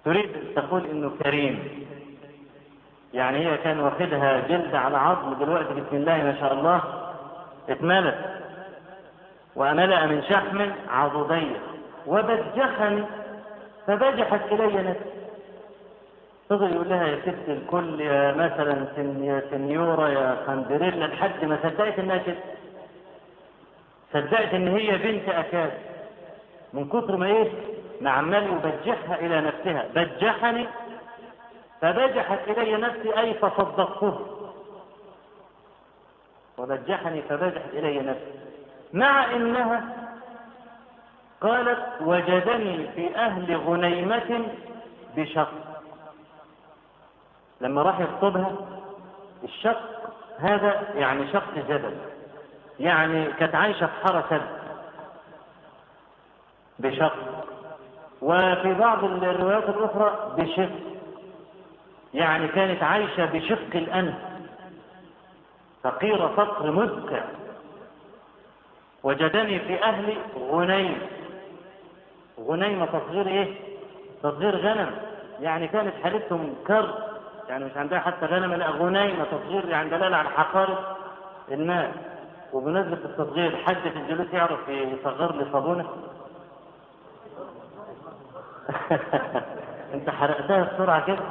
تريد تقول انه كريم يعني هي كان واخدها جلد على عظم دلوقتي بسم الله ما شاء الله اتملت وملأ من شحم عضدية وبجحني فبجحت إلي نفسي فضل يقول لها يا ست الكل يا مثلا سن يا سنيورة يا خندريلا لحد ما صدقت انها ست صدقت ان هي بنت اكاد من كتر ما ايه ما عمال يبجحها الى نفسها بجحني فبجحت الي نفسي اي فصدقته وبجحني فبجحت الي نفسي مع انها قالت وجدني في اهل غنيمة بشق لما راح يخطبها الشق هذا يعني شق جبل يعني كانت عايشة في حارة سد بشق وفي بعض الروايات الأخرى بشق يعني كانت عايشة بشق الأنف فقير فقر مذكر وجدني في أهل غنيم غنيمة تصغير إيه؟ تصغير غنم يعني كانت حالتهم كر يعني مش عندها حتى غنم لا غنيمة تصغير يعني دلالة على حقارة الماء وبمناسبة التصغير حد في الجلوس يعرف يصغر لي صابونة انت حرقتها بسرعة كده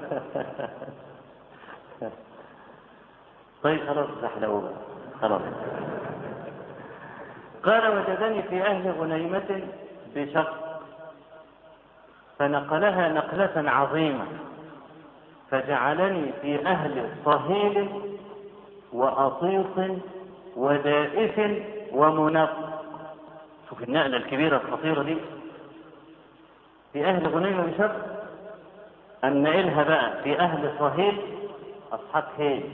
طيب خلاص احلقوا خلاص قال وجدني في أهل غنيمة بشق فنقلها نقلة عظيمة فجعلني في أهل صهيل وأطيط ودائف ومنق شوف النقلة الكبيرة الخطيرة دي في أهل غنيمة بشق النقلها بقى في أهل صهيل أصحاب هيل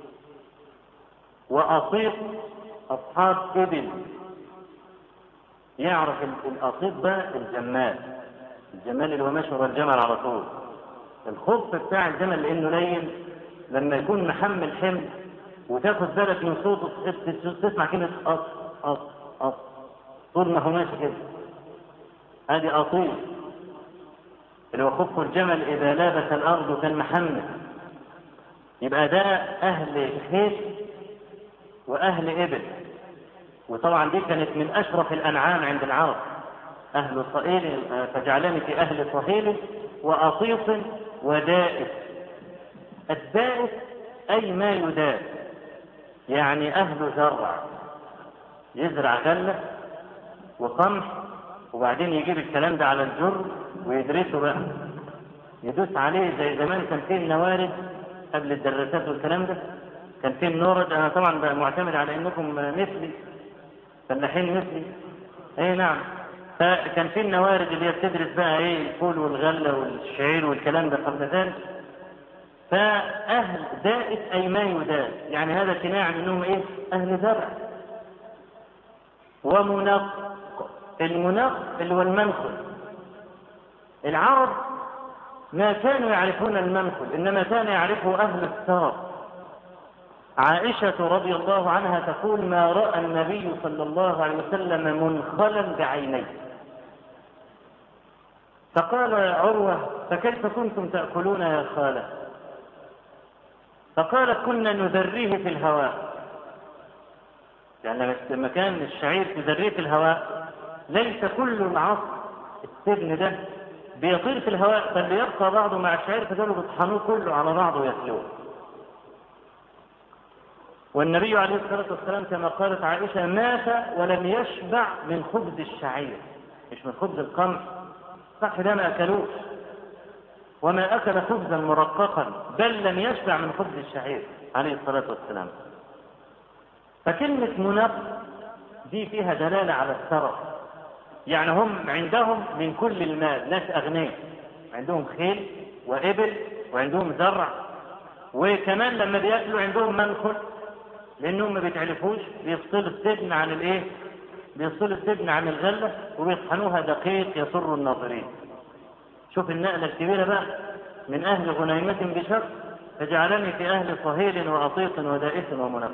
وأطيط أصحاب إبل يعرف الأطيط ده الجمال الجمال اللي هو ماشي ورا الجمل على طول الخف بتاع الجمل لانه لين لما يكون محمل حمل وتاخد بالك من صوته تسمع كلمة أط أط أط طول ما هو ماشي كده ادي أطيط اللي هو خف الجمل إذا لابس الأرض كالمحمل يبقى ده أهل خيل وأهل إبل وطبعا دي كانت من أشرف الأنعام عند العرب أهل صهيل فجعلني في أهل صهيل وأطيط ودائس الدائس أي ما يداس يعني أهل زرع يزرع غلة وقمح وبعدين يجيب الكلام ده على الجر ويدرسه بقى يدوس عليه زي زمان كان فيه النوارد قبل الدراسات والكلام ده كان فيه النورد انا طبعا بقى معتمد على انكم مثلي فلاحين مثلي اي نعم فكان في النوارد اللي هي بتدرس بقى ايه الفول والغله والشعير والكلام ده قبل ذلك فاهل دائس اي ما يداس يعني هذا كناية عن انهم ايه اهل زرع ومنق المنق اللي هو المنخل العرب ما كانوا يعرفون المنخل انما كان يعرفه اهل الثرى عائشة رضي الله عنها تقول ما رأى النبي صلى الله عليه وسلم منخلا بعينيه فقال عروة فكيف كنتم تأكلون يا خالة فقالت كنا نذريه في الهواء يعني لما كان الشعير تذريه في الهواء ليس كل العصر السبن ده بيطير في الهواء بل يبقى بعضه مع الشعير فدول بيطحنوه كله على بعضه وياكلوه والنبي عليه الصلاة والسلام كما قالت عائشة مات ولم يشبع من خبز الشعير مش من خبز القمح صح ده ما أكلوش وما أكل خبزا مرققا بل لم يشبع من خبز الشعير عليه الصلاة والسلام فكلمة منق دي فيها دلالة على الثرى يعني هم عندهم من كل المال ناس أغنياء عندهم خيل وإبل وعندهم زرع وكمان لما بياكلوا عندهم منخل لانهم ما بيتعرفوش بيفصلوا السجن عن الايه بيفصلوا السجن عن الغله وبيطحنوها دقيق يسر الناظرين شوف النقله الكبيره بقى من اهل غنيمه بشر فجعلني في اهل صهيل واطيط ودائس ومنف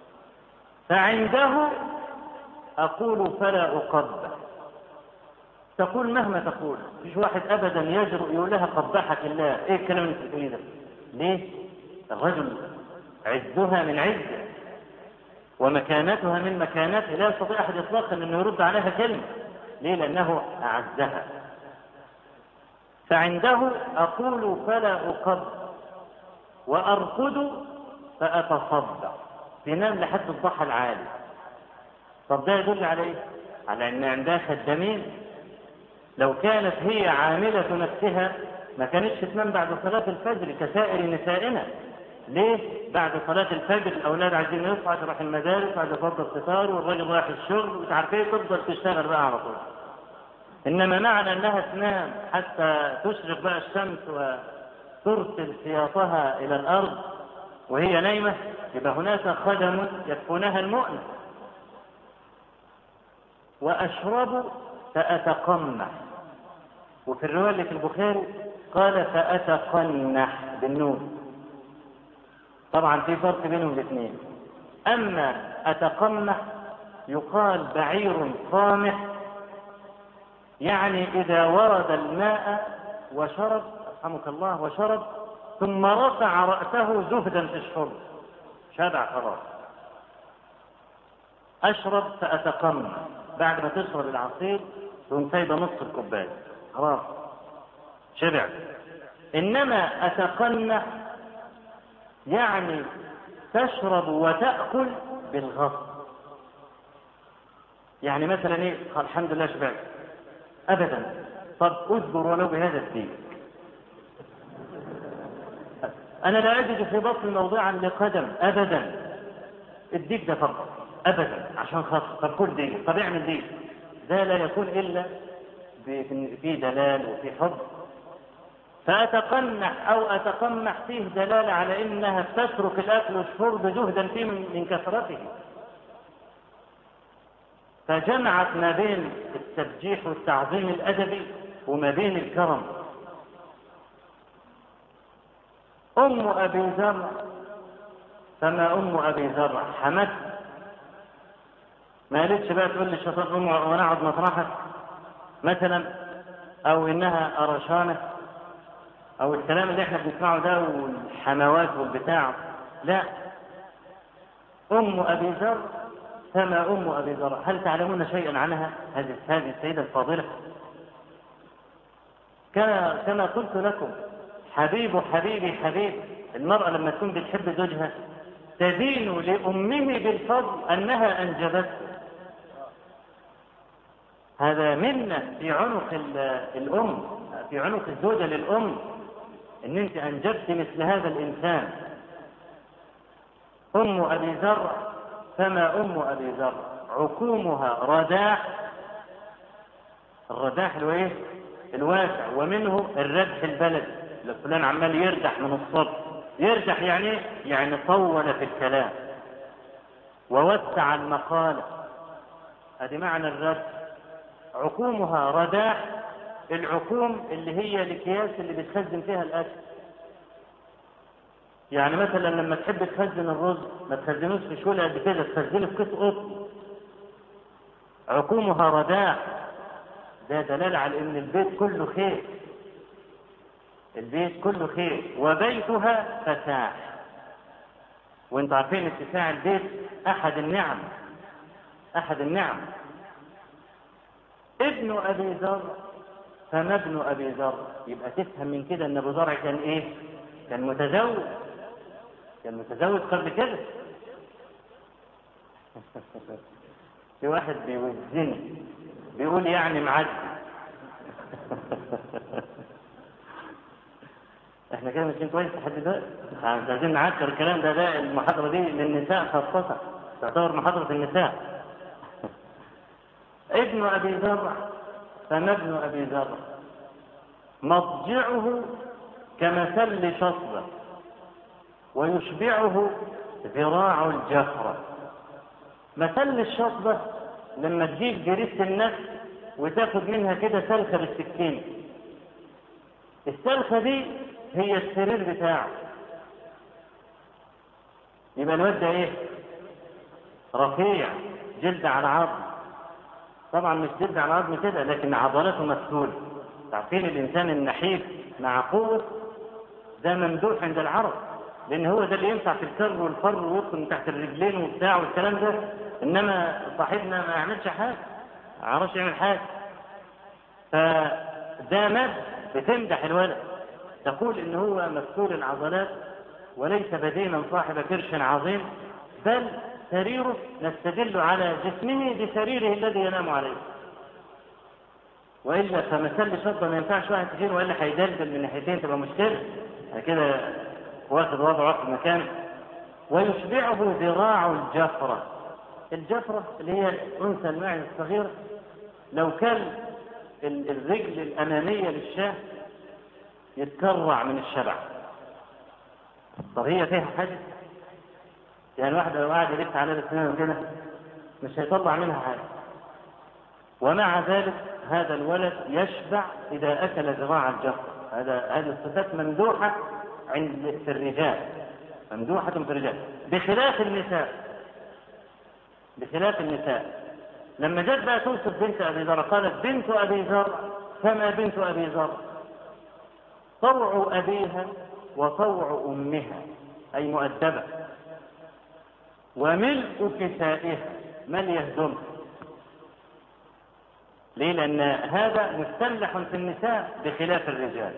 فعنده اقول فلا اقبل تقول مهما تقول مفيش واحد ابدا يجرؤ يقول لها قبحك الله ايه الكلام اللي بتقوليه ده ليه الرجل عزها من عزه ومكانتها من مكانته لا يستطيع احد اطلاقا انه يرد عليها كلمه ليه لانه اعزها فعنده اقول فلا اقبل وارقد فاتصدق تنام لحد الضحى العالي طب ده يدل على ايه على ان عندها خدامين لو كانت هي عاملة نفسها ما كانتش تنام بعد صلاة الفجر كسائر نسائنا ليه؟ بعد صلاة الفجر الأولاد عايزين يصحوا تروح المدارس بعد فرض الفطار والراجل رايح الشغل مش عارف ايه تفضل تشتغل بقى على طول. إنما معنى أنها تنام حتى تشرق بقى الشمس وترسل سياطها إلى الأرض وهي نايمة يبقى هناك خدم يكفونها المؤنة. وأشرب فأتقمح وفي الرواية اللي في البخاري قال فأتقنح بالنون طبعا في فرق بينهم الاثنين أما أتقمح يقال بعير صامح يعني إذا ورد الماء وشرب رحمك الله وشرب ثم رفع رأسه زهدا في الشرب شبع خلاص أشرب فأتقمح بعد ما تشرب العصير تقوم سايبه نص الكوبايه خلاص شبع انما اتقنع يعني تشرب وتاكل بالغصب يعني مثلا ايه قال الحمد لله شبعت ابدا طب اذكر ولو بهذا الدين انا لا اجد في بطني موضعا لقدم ابدا الديك ده فقط ابدا عشان خاطر طب كل دي طب اعمل دي ده لا يكون الا في دلال وفي حب فأتقنح أو أتقمح فيه دلالة على إنها تترك الأكل والشرب جهدا فيه من كثرته فجمعت ما بين التبجيح والتعظيم الأدبي وما بين الكرم أم أبي ذر فما أم أبي ذر حمت ما قالتش بقى تقول لي الشيطان قوم وانا اقعد مطرحك مثلا او انها قرشانه او الكلام اللي احنا بنسمعه ده والحموات والبتاع لا ام ابي ذر فما ام ابي ذر هل تعلمون شيئا عنها هذه هذه السيده الفاضله كما كما قلت لكم حبيب حبيبي حبيب المرأة لما تكون بتحب زوجها تدين لأمه بالفضل أنها أنجبته هذا منا في عنق الأم في عنق الزوجة للأم إن أنت أنجبت مثل هذا الإنسان أم أبي ذر فما أم أبي ذر عكومها رداح الرداح اللي ايه؟ الواسع ومنه الردح البلد فلان عمال يردح من الصبح يردح يعني ايه؟ يعني طول في الكلام ووسع المقالة ادي معنى الردح عقومها رداح العقوم اللي هي الاكياس اللي بتخزن فيها الاكل يعني مثلا لما تحب تخزن الرز ما تخزنوش في شوله قد كده تخزنه في كيس قطن عقومها رداح ده دلاله على ان البيت كله خير البيت كله خير وبيتها فساح وانتوا عارفين اتساع البيت احد النعم احد النعم ابن ابي ذر فما ابن ابي ذر يبقى تفهم من كده ان ابو ذر كان ايه كان متزوج كان متزوج قبل كده في واحد بيوزني بيقول يعني معدي احنا كده ماشيين كويس لحد دلوقتي مش عايزين نعكر الكلام ده ده المحاضره دي للنساء خاصه تعتبر محاضره النساء ابن ابي ذر فما ابن ابي ذر مضجعه كمثل شصبه ويشبعه ذراع الجفرة مثل الشصبة لما تجيب جريسة النفس وتاخد منها كده سلخة بالسكين السلخة دي هي السرير بتاعه يبقى الواد ده ايه رفيع جلد على عظم طبعا مش جلد على عظم كده لكن عضلاته مفتولة تعرفين الإنسان النحيف مع قوة ده ممدوح عند العرب لأن هو ده اللي ينفع في الكر والفر ويدخل من تحت الرجلين وبتاع والكلام ده إنما صاحبنا ما يعملش حاجة ما يعرفش يعمل حاجة فده مد بتمدح الولد تقول إن هو مفتول العضلات وليس بدينا صاحب كرش عظيم بل سريره نستدل على جسمه بسريره الذي ينام عليه والا فمثل شطه ما ينفعش واحد تشيله والا هيدلدل من ناحيتين تبقى مشكله كده واخد وضعه واخد مكانه ويشبعه ذراع الجفرة الجفرة اللي هي أنثى الماعز الصغير لو كان الرجل الأمامية للشاة يتكرع من الشبع طب هي فيها حاجة يعني واحد لو قاعد يلف على الاسنان كده مش هيطلع منها حاجة ومع ذلك هذا الولد يشبع إذا أكل ذراع الجفرة هذا هذه الصفات ممدوحة عند في الرجال ممدوحة في الرجال بخلاف النساء بخلاف النساء لما جت بقى توصف بنت أبي ذر قالت بنت أبي ذر فما بنت أبي ذر طوع أبيها وطوع أمها أي مؤدبة وملء كسائها من يهدمها ليه؟ لأن هذا مستلح في النساء بخلاف الرجال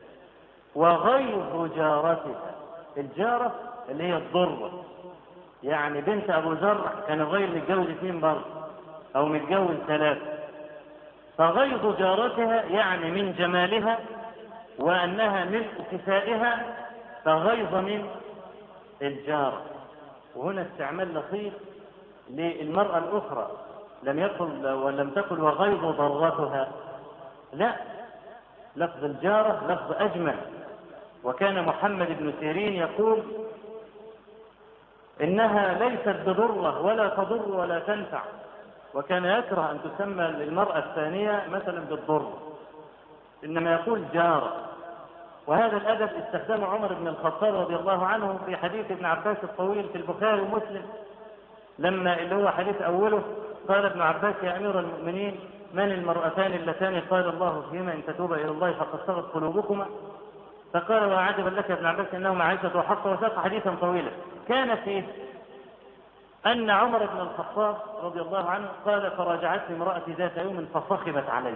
وغيظ جارتها الجارة اللي هي الضرة يعني بنت أبو زرع كان الغير متجوز اثنين برضه أو متجوز ثلاثة فغيظ جارتها يعني من جمالها وأنها ملء كسائها فغيظ من الجارة وهنا استعمال لطيف للمرأة الأخرى لم يقل ولم تقل وغيظ ضرتها لا لفظ الجارة لفظ أجمل وكان محمد بن سيرين يقول إنها ليست بضرة ولا تضر ولا تنفع وكان يكره أن تسمى المرأة الثانية مثلا بالضر إنما يقول جارة وهذا الأدب استخدمه عمر بن الخطاب رضي الله عنه في حديث ابن عباس الطويل في البخاري ومسلم لما اللي هو حديث أوله قال ابن عباس يا أمير المؤمنين من المرأتان اللتان قال الله فيهما إن تتوبا إلى الله فقد صغت قلوبكما فقال وعجبا لك يا ابن عباس انهما عائشه وحفصه وساق حديثا طويلا كان فيه ان عمر بن الخطاب رضي الله عنه قال فراجعتني امراتي ذات يوم فصخبت علي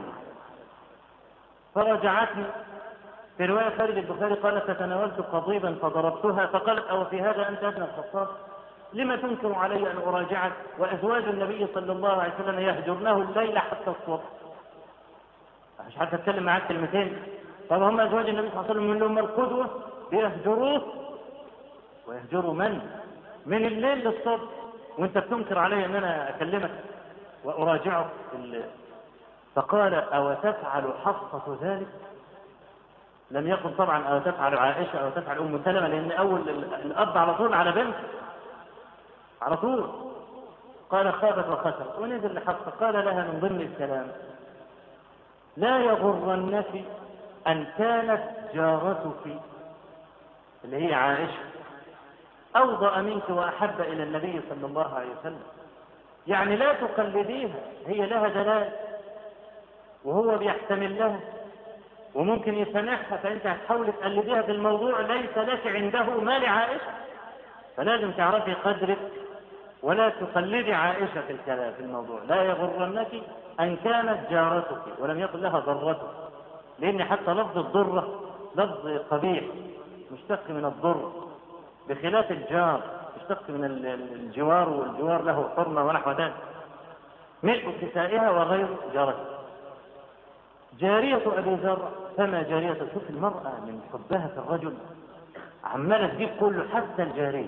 فرجعتني في روايه خالد البخاري قالت فتناولت قضيبا فضربتها فقالت او في هذا انت ابن الخطاب لما تنكر علي ان اراجعك وازواج النبي صلى الله عليه وسلم يهجرنه الليل حتى الصبح مش حتى اتكلم معاك كلمتين طب هم ازواج النبي صلى الله عليه وسلم من لهم القدوه بيهجروه ويهجروا من؟ من الليل للصبح وانت بتنكر علي ان انا اكلمك واراجعك فقال او تفعل حفصه ذلك؟ لم يقل طبعا او تفعل عائشه او تفعل ام سلمه لان اول الاب على طول على بنت على طول قال خابت وخسرت ونزل لحفصه قال لها من ضمن الكلام لا يغرنك أن كانت جارتك اللي هي عائشة أوضأ منك وأحب إلى النبي صلى الله عليه وسلم يعني لا تقلديها هي لها دلال وهو بيحتمل لها وممكن يسامحها فأنت هتحاول تقلديها في الموضوع ليس لك عنده ما لعائشة فلازم تعرفي قدرك ولا تقلدي عائشة في الكلام في الموضوع لا يغرنك أن كانت جارتك ولم يقل لها ضرتك لأن حتى لفظ الضرة لفظ قبيح مشتق من الضر بخلاف الجار مشتق من الجوار والجوار له حرمة ونحو ذلك ملء كسائها وغير جارتها جارية أبي ذر فما جارية شوف المرأة من حبها في الرجل عمالة تجيب كله حتى الجارية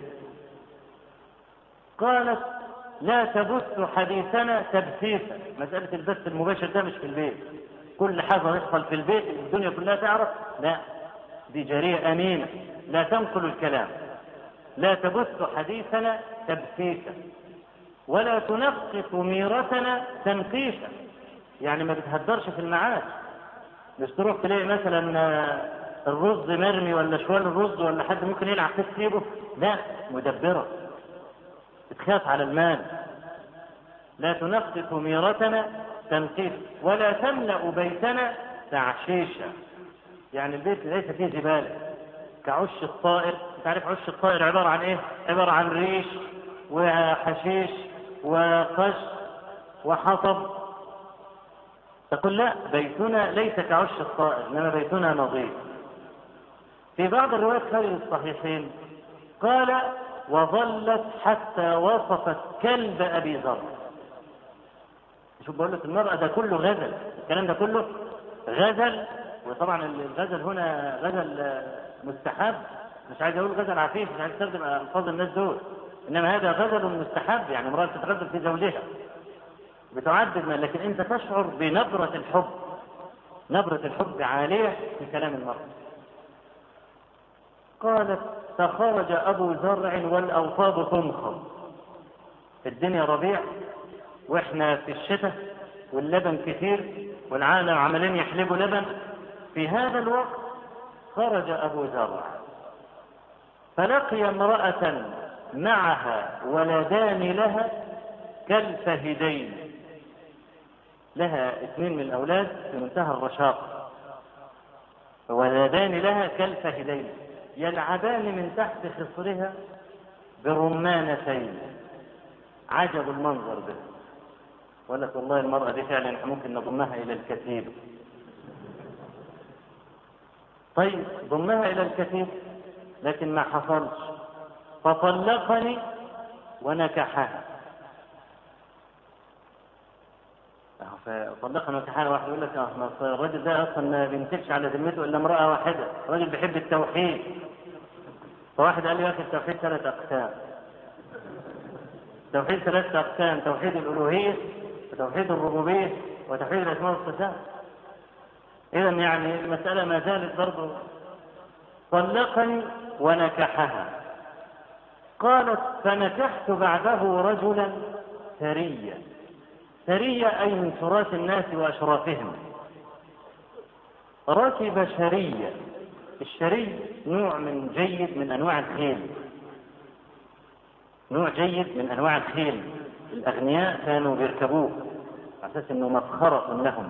قالت لا تبث حديثنا تبثيثا مسألة البث المباشر ده مش في البيت كل حاجة يحصل في البيت الدنيا كلها تعرف لا دي جارية أمينة لا تنقل الكلام لا تبث حديثنا تبثيثا ولا تنقص ميرتنا تنقيشا يعني ما بتهدرش في المعاش مش تروح تلاقي مثلا الرز مرمي ولا شوال الرز ولا حد ممكن يلعب في تسيبه لا مدبرة بتخاف على المال لا تنقص ميرتنا تنقيب ولا تملأ بيتنا تعشيشا يعني البيت ليس فيه زبالة كعش الطائر تعرف عش الطائر عبارة عن ايه عبارة عن ريش وحشيش وقش وحطب تقول لا بيتنا ليس كعش الطائر انما بيتنا نظيف في بعض الروايات خارج الصحيحين قال وظلت حتى وصفت كلب ابي ذر شوف بقول لك المرأة ده كله غزل الكلام ده كله غزل وطبعا الغزل هنا غزل مستحب مش عايز اقول غزل عفيف مش عايز استخدم الفاظ الناس دول انما هذا غزل مستحب يعني امرأة تتغزل في زوجها بتعدد ما لكن انت تشعر بنبرة الحب نبرة الحب عالية في كلام المرأة قالت فخرج ابو زرع والاوطاب تنخر الدنيا ربيع واحنا في الشتاء واللبن كثير والعالم عمالين يحلبوا لبن في هذا الوقت خرج ابو زرع فلقي امرأة معها ولدان لها كالفهدين لها اثنين من الاولاد في منتهى الرشاقة ولدان لها كالفهدين يلعبان من تحت خصرها برمانتين عجب المنظر به وقال لك والله المرأة دي فعلا احنا ممكن نضمها إلى الكثير طيب ضمها إلى الكثير لكن ما حصلش فطلقني ونكحها فطلقنا ونكحها واحد يقول لك اه الراجل ده اصلا ما بيمسكش على ذمته الا امراه واحده، الراجل بيحب التوحيد. فواحد قال لي يا اخي التوحيد ثلاث اقسام. توحيد ثلاثة أقسام توحيد الألوهية وتوحيد الربوبية وتوحيد الأسماء والصفات إذا يعني المسألة ما زالت برضه طلقني ونكحها قالت فنكحت بعده رجلا ثريا ثريا أي من تراث الناس وأشرافهم ركب شريا الشري نوع من جيد من أنواع الخيل نوع جيد من انواع الخيل الاغنياء كانوا بيركبوه على اساس انه مفخرة لهم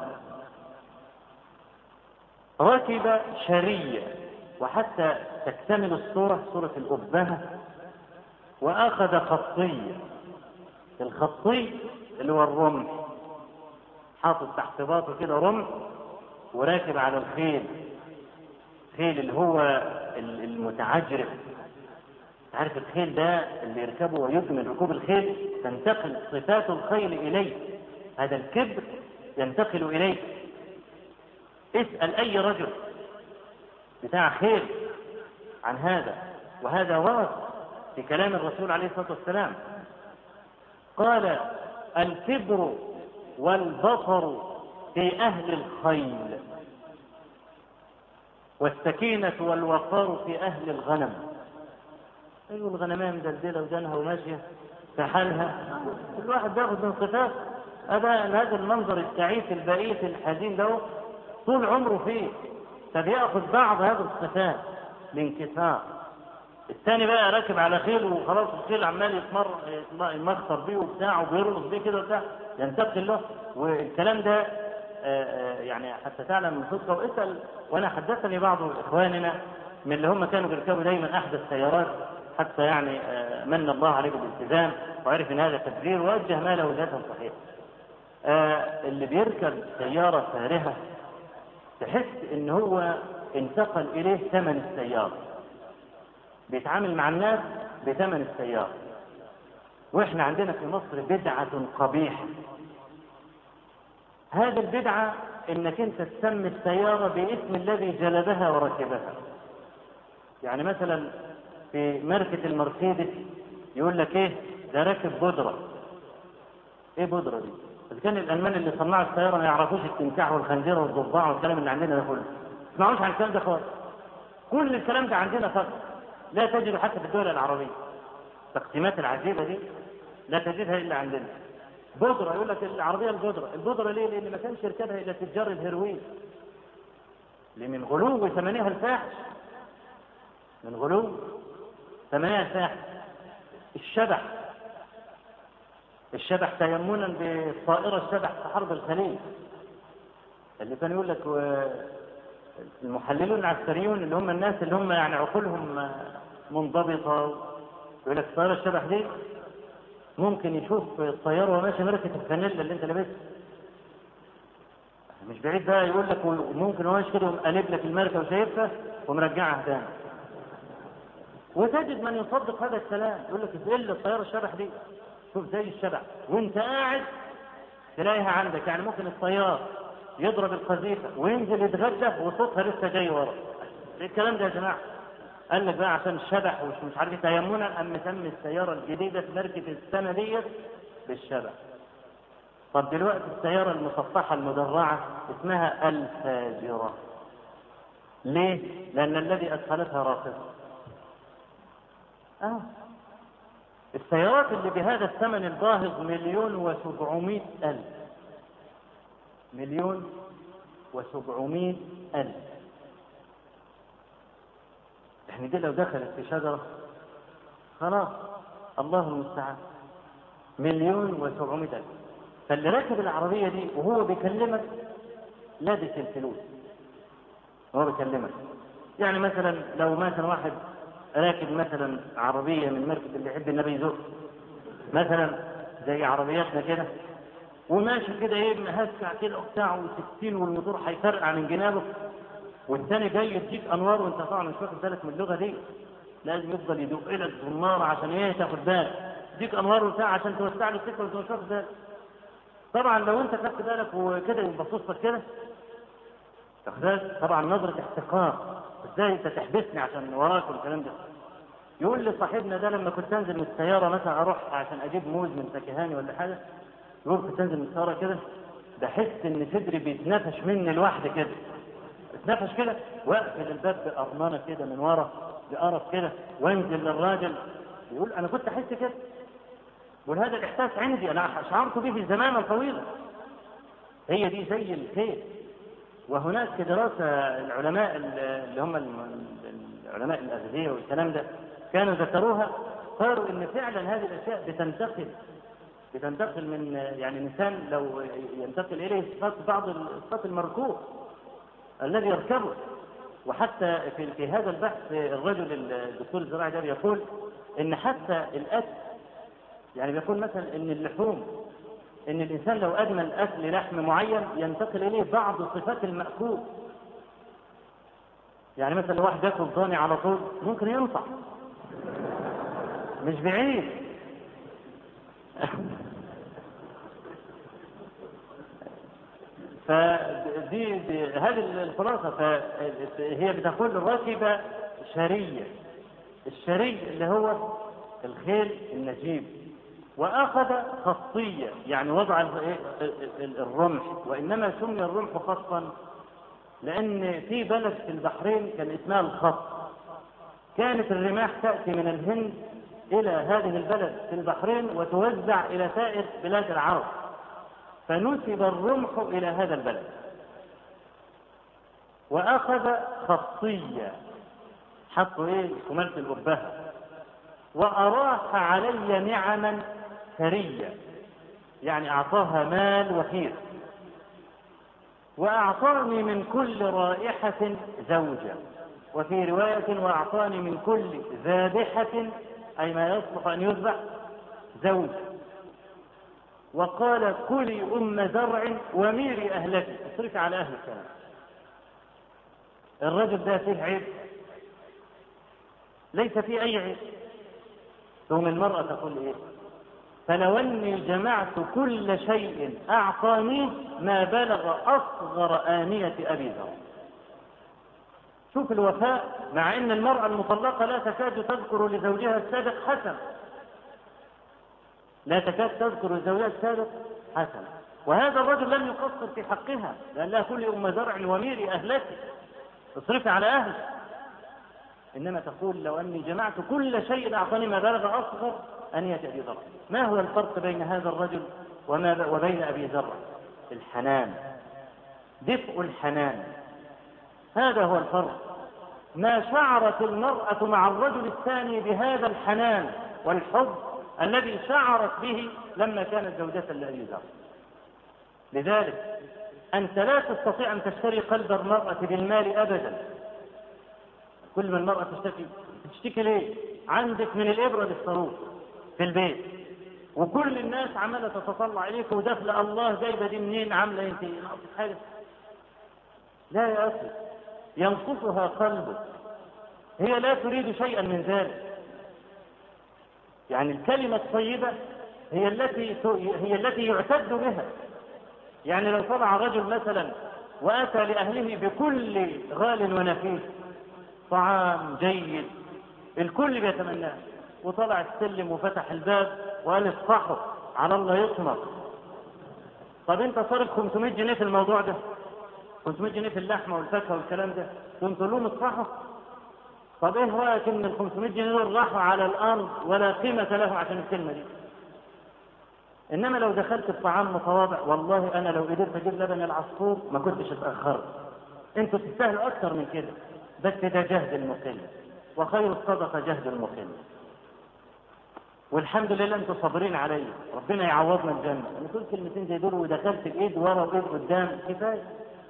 ركب شرية وحتى تكتمل الصورة صورة الأبهة وأخذ خطية الخطي اللي هو الرمح حاطط تحت باطه كده رمح وراكب على الخيل خيل اللي هو المتعجرف عارف الخيل ده اللي يركبه ويكمل ركوب الخيل تنتقل صفات الخيل إليه هذا الكبر ينتقل إليه اسأل أي رجل بتاع خيل عن هذا وهذا ورد في كلام الرسول عليه الصلاة والسلام قال الكبر والبطر في أهل الخيل والسكينة والوقار في أهل الغنم ايوه الغنمية مدلدلة ودانها وماشية في حالها كل واحد بياخد من صفات هذا هذا المنظر التعيس البئيس الحزين ده طول عمره فيه فبياخذ بعض هذه الصفات لانكسار الثاني بقى راكب على خيل وخلاص الخيل عمال يتمر يمخطر بيه وبتاع وبيرقص بيه كده وبتاع ينتقل له والكلام ده يعني حتى تعلم من صدقه واسال وانا حدثني بعض اخواننا من اللي هم كانوا بيركبوا دايما احدث سيارات حتى يعني من الله عليه بالالتزام وعرف ان هذا تبذير ووجه ماله ذاتا صحيح. اللي بيركب سيارة فارهة تحس ان هو انتقل اليه ثمن السيارة. بيتعامل مع الناس بثمن السيارة. واحنا عندنا في مصر بدعة قبيحة. هذه البدعة انك انت تسمي السيارة باسم الذي جلبها وركبها. يعني مثلا في ماركة المرسيدس يقول لك ايه ده راكب بودرة ايه بودرة دي اذا كان الالمان اللي صنعوا السيارة ما يعرفوش التمساح والخنزير والضفدع والكلام اللي عندنا ده كله ما تسمعوش عن الكلام ده خالص كل الكلام ده عندنا فقط لا تجد حتى في الدول العربية التقسيمات العجيبة دي لا تجدها الا عندنا بودرة يقول لك العربية البودرة البودرة ليه لان ما كانش يركبها الا تجار الهيروين لمن غلو ثمنها الفاحش من غلو ثمانية ساحة الشبح الشبح تيمنا بالطائرة الشبح في حرب الخليج اللي كان يقول لك المحللون العسكريون اللي هم الناس اللي هم يعني عقولهم منضبطة يقول لك الطائرة الشبح دي ممكن يشوف الطيارة وهو ماشي مركة الفانيلا اللي انت لابسها مش بعيد بقى يقول لك ممكن هو ماشي كده يقوم قالب لك المركة وشايفها ومرجعها تاني وتجد من يصدق هذا الكلام يقول لك ايه اللي الطيارة الشبح دي شوف زي الشبح وانت قاعد تلاقيها عندك يعني ممكن الطيار يضرب القذيفة وينزل يتغدى وصوتها لسه جاي ورا ايه الكلام ده يا جماعة قال لك بقى عشان الشبح ومش مش عارف تيمنا ام مسمي السيارة الجديدة في مركب السنة ديت بالشبح طب دلوقتي السيارة المسطحة المدرعة اسمها الفاجرة ليه؟ لأن الذي أدخلتها راقصة آه. السيارات اللي بهذا الثمن الباهظ مليون وسبعمائة ألف مليون وسبعمائة ألف يعني دي لو دخلت في شجرة خلاص الله المستعان مليون وسبعمائة ألف فاللي راكب العربية دي وهو بيكلمك لابس الفلوس هو بيكلمك يعني مثلا لو مثلا واحد راكب مثلا عربية من مركب اللي يحب النبي يزور مثلا زي عربياتنا كده وماشي كده ايه مهسع كده وبتاع و60 والموتور هيفرقع من جنابه والثاني جاي يديك انوار وانت طبعا مش واخد بالك من اللغه دي لازم يفضل يدق لك بالنار عشان ايه تاخد بالك يديك انوار وبتاع عشان توسع له السكه وانت مش واخد بالك طبعا لو انت خدت بالك وكده يبصص لك كده بالك طبعا نظره احتقار ازاي انت تحبسني عشان وراك والكلام ده يقول لي صاحبنا ده لما كنت انزل من السياره مثلا اروح عشان اجيب موز من فكهاني ولا حاجه يقول كنت انزل من السياره كده بحس ان صدري بيتنفش مني لوحدي كده اتنفش كده واقفل الباب بأرمانة كده من ورا بقرف كده وانزل للراجل يقول انا كنت احس كده يقول هذا الاحساس عندي انا شعرت به زمانا طويلا هي دي زي الخير وهناك دراسة العلماء اللي هم العلماء الأغذية والكلام ده كانوا ذكروها قالوا إن فعلا هذه الأشياء بتنتقل بتنتقل من يعني الإنسان لو ينتقل إليه صفات بعض الصفات المركوب الذي يركبه وحتى في, في هذا البحث الرجل الدكتور الزراعي ده يقول إن حتى الأكل يعني بيقول مثلا إن اللحوم ان الانسان لو ادمن اكل لحم معين ينتقل اليه بعض صفات الماكول يعني مثلا لو واحد ياكل ضاني على طول ممكن ينصح مش بعيد فدي دي هذه الخلاصة فهي بتقول الراكبة شرية الشري اللي هو الخيل النجيب وأخذ خصية يعني وضع الرمح وإنما سمي الرمح خصا لأن في بلد في البحرين كان اسمها الخص كانت الرماح تأتي من الهند إلى هذه البلد في البحرين وتوزع إلى سائر بلاد العرب فنسب الرمح إلى هذا البلد وأخذ خصية حطوا إيه كمالة الأبهة وأراح علي نعما ثرية يعني أعطاها مال وفير وأعطاني من كل رائحة زوجة وفي رواية وأعطاني من كل ذابحة أي ما يصلح أن يذبح زوج وقال كلي أم زرع وميري أهلك اصرفي على أهلك كمان الرجل ده فيه عيب ليس فيه أي عيب ثم المرأة تقول إيه فلو أني جمعت كل شيء أعطانيه ما بلغ أصغر آنية أبي ذر شوف الوفاء مع أن المرأة المطلقة لا تكاد تذكر لزوجها السابق حسن لا تكاد تذكر لزوجها السابق حسن وهذا الرجل لم يقصر في حقها لأن لها كل أم زرع وميري أهلتي اصرفي على أهلك إنما تقول لو أني جمعت كل شيء أعطاني ما بلغ أصغر أنية أبي ذر ما هو الفرق بين هذا الرجل وما وبين أبي ذر الحنان دفء الحنان هذا هو الفرق ما شعرت المرأة مع الرجل الثاني بهذا الحنان والحب الذي شعرت به لما كانت زوجة لأبي ذر لذلك أنت لا تستطيع أن تشتري قلب المرأة بالمال أبدا كل ما المرأة تشتكي تشتكي ليه؟ عندك من الإبرة للصاروخ في البيت وكل الناس عمالة تتطلع إليك وداخلة الله جايبة دي منين عاملة أنت ناقصك حاجة لا يا أخي ينقصها قلبك هي لا تريد شيئا من ذلك يعني الكلمة الطيبة هي التي هي التي يعتد بها يعني لو طلع رجل مثلا واتى لاهله بكل غال ونفيس طعام جيد الكل بيتمناه وطلع السلم وفتح الباب وقال اصفحوا على الله يطمر طب انت صارف 500 جنيه في الموضوع ده 500 جنيه في اللحمه والفاكهه والكلام ده كنت لهم اصفحوا طب ايه رايك ان ال 500 جنيه دول راحوا على الارض ولا قيمه له عشان الكلمه دي انما لو دخلت الطعام متواضع والله انا لو قدرت اجيب لبن العصفور ما كنتش اتاخرت انتوا تستاهلوا اكثر من كده بس ده جهد المقل وخير الصدقه جهد المقل والحمد لله انتوا صابرين عليا ربنا يعوضنا الجنه انا كل كلمتين زي دول ودخلت بايد ورا وايد قدام كفايه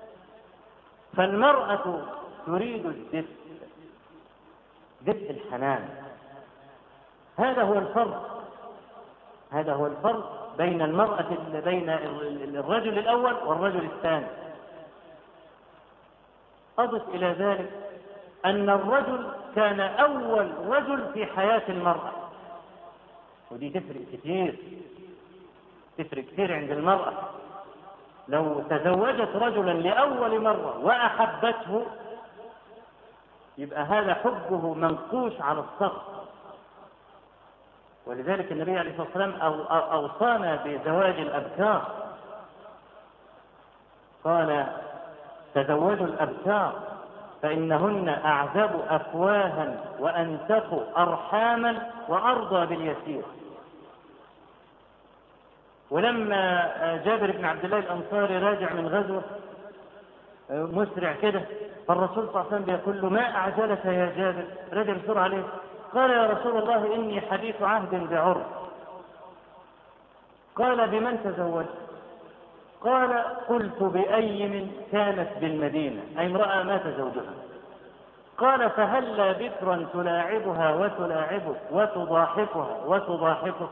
فالمراه تريد الدفء دفء الحنان هذا هو الفرق هذا هو الفرق بين المرأة بين الرجل الأول والرجل الثاني أضف إلى ذلك أن الرجل كان أول رجل في حياة المرأة ودي تفرق كثير تفرق كثير عند المرأة لو تزوجت رجلا لأول مرة وأحبته يبقى هذا حبه منقوش على الصغر ولذلك النبي عليه الصلاة والسلام أوصانا بزواج الأبكار قال تزوجوا الأبكار فإنهن أعذب أفواها وأنتق أرحاما وأرضى باليسير ولما جابر بن عبد الله الأنصاري راجع من غزوة مسرع كده فالرسول صلى الله عليه وسلم بيقول له ما أعجلك يا جابر راجع بسرعة عليه قال يا رسول الله إني حديث عهد بعرف قال بمن تزوجت قال قلت بأيم كانت بالمدينة أي امرأة مات زوجها قال فهلا بكرا تلاعبها وتلاعبك وتضاحكها وتضاحكك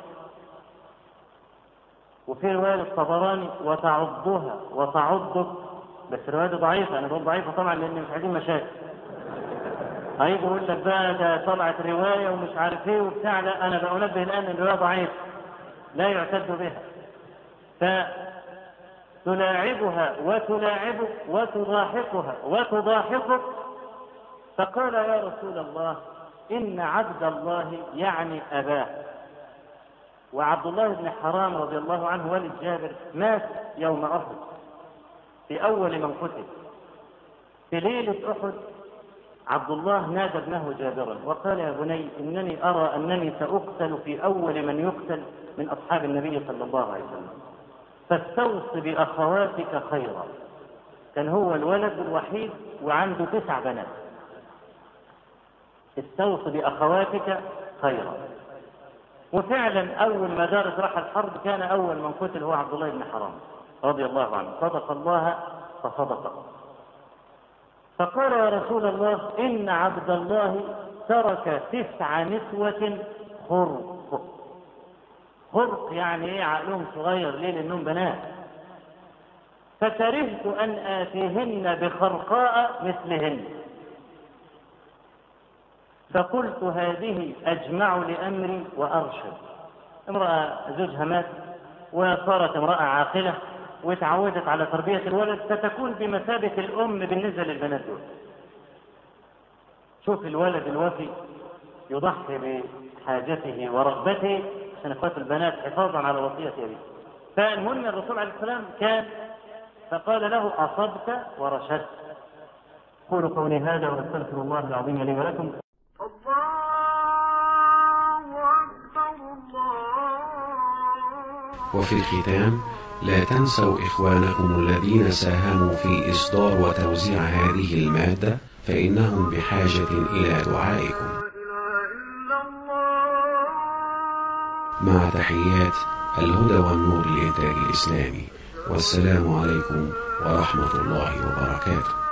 وفي رواية الطبراني وتعضها وتعضك بس رواية ضعيفة أنا بقول ضعيفة طبعا لأن مش عايزين مشاكل هيجي يقول لك بقى ده طلعت رواية ومش عارف ايه وبتاع لا أنا بنبه الآن إن الرواية ضعيفة لا يعتد بها فتلاعبها وتلاعبك وتضاحكها وتضاحكك فقال يا رسول الله إن عبد الله يعني أباه وعبد الله بن حرام رضي الله عنه والد جابر مات يوم أحد في أول من قتل في ليلة أحد عبد الله نادى ابنه جابرا وقال يا بني إنني أرى أنني سأقتل في أول من يقتل من أصحاب النبي صلى الله عليه وسلم فاستوص بأخواتك خيرا كان هو الولد الوحيد وعنده تسع بنات استوص بأخواتك خيرا وفعلا أول ما دارت راح الحرب كان أول من قتل هو عبد الله بن حرام رضي الله عنه صدق الله فصدق فقال يا رسول الله إن عبد الله ترك تسع نسوة خرق خرق يعني ايه عقلهم صغير ليه لانهم بنات فكرهت ان اتيهن بخرقاء مثلهن فقلت هذه اجمع لامري وارشد امراه زوجها مات وصارت امراه عاقله وتعودت على تربيه الولد ستكون بمثابه الام بالنسبه للبنات دول شوف الولد الوفي يضحي بحاجته ورغبته عشان اخوات البنات حفاظا على وصيه ابيه فالمهم الرسول عليه السلام كان فقال له اصبت ورشدت قولوا قولي هذا واستغفر الله العظيم لي ولكم وفي الختام لا تنسوا إخوانكم الذين ساهموا في إصدار وتوزيع هذه المادة فإنهم بحاجة إلى دعائكم مع تحيات الهدى والنور للإنتاج الإسلامي والسلام عليكم ورحمة الله وبركاته